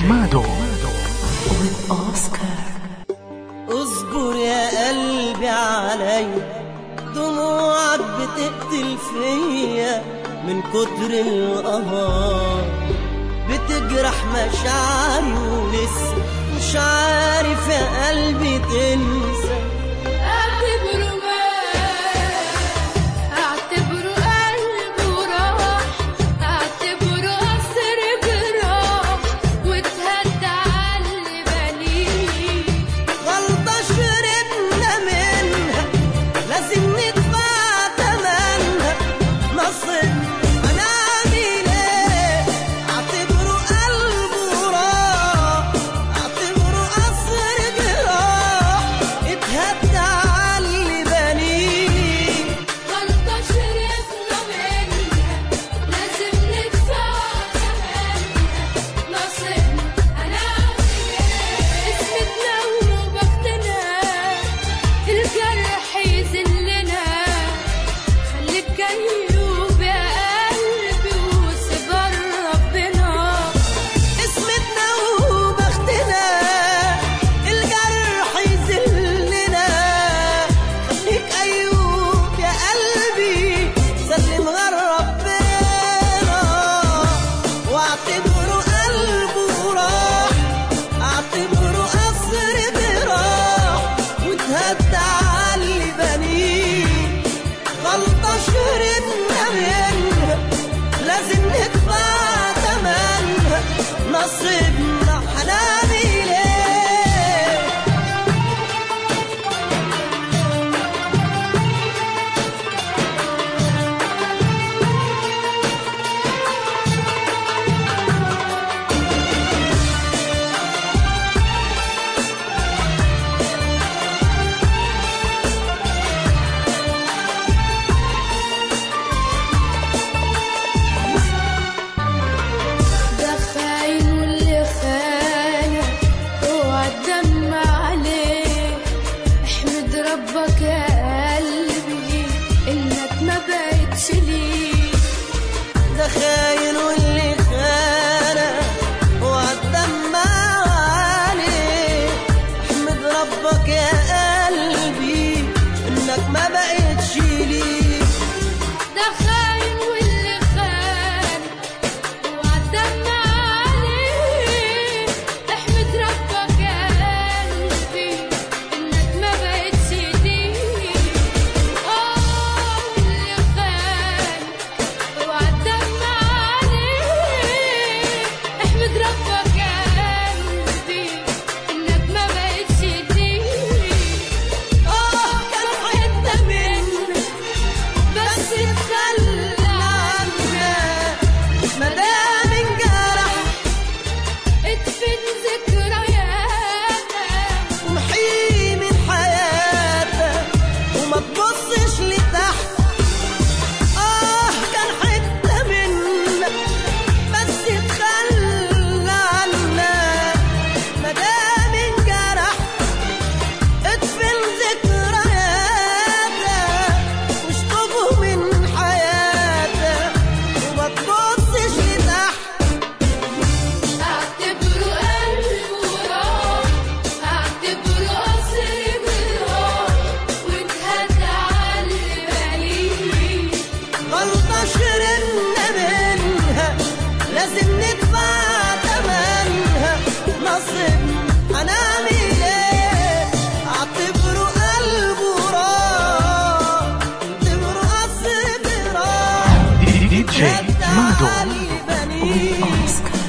مادو with Oscar. اصبر يا قلبي علي دموعك بتقتل فيا من كتر القهار بتجرح مشاعري ولسه مش عارف يا قلبي تنسى اعتبره مات اعتبره قلبه راح اعتبره قصر جراح واتهدى على اللي بنيه غلطة شربنا منها لازم ندفع تمنها نصب هنعمل ايه اعتبره قلبه راح اعتبره قصر جراح اتهدى على اللي بنيه غلطة شربنا منها لازم ندفع ثمنها نصيبنا هنعمل ايه اسمتنا وبختنا الجرح يذلنا خليك جيوب يا قلبي وسيب ربنا اسمتنا وبختنا الجرح يذلنا خليك ايوب يا قلبي سلم غير ربنا واعتبره قلبه راح اعتبره قصر جراح واتهدى على اللي بنيه غلطة شربنا منها لازم ندفع تمنها نصيبنا هنعمل ايه ده خاين واللي خانك اوعى تدمع عليه احمد ربك يا قلبي انك ما بقتش ليه ده خاين واللي خانك وعالدمع عليه احمد ربك يا قلبي انك ما بقتش ليه ده خاين واللي خان اوعى تدمع عليه احمد ربك يا قلبي انك ما بقتش ليه اه واللي خان اوعى تدمع عليه احمد ربك يا قلبي انك ما بقتش ليه اه كان حتة منك بس اتخلى عنها مدام انجرح ادفن ذكرياتك ومحيه من حياتك وما تبصش لتحت اه كان حتة منك بس اتخلى عنك مدام انجرح ادفن ذكرياتك واشطبه من حياتك وما تبصش لتحت اعتبره قلبه راح اعتبره قصر جراح واتهدى على اللي بنيه غلطة شربنا منها لازم ندفع تمنها نصب هنعمل ايه اعتبره قلبه راح اعتبره قصر جراح دي, دي, دي جي هدى مادو على اللي بنيه Oscar.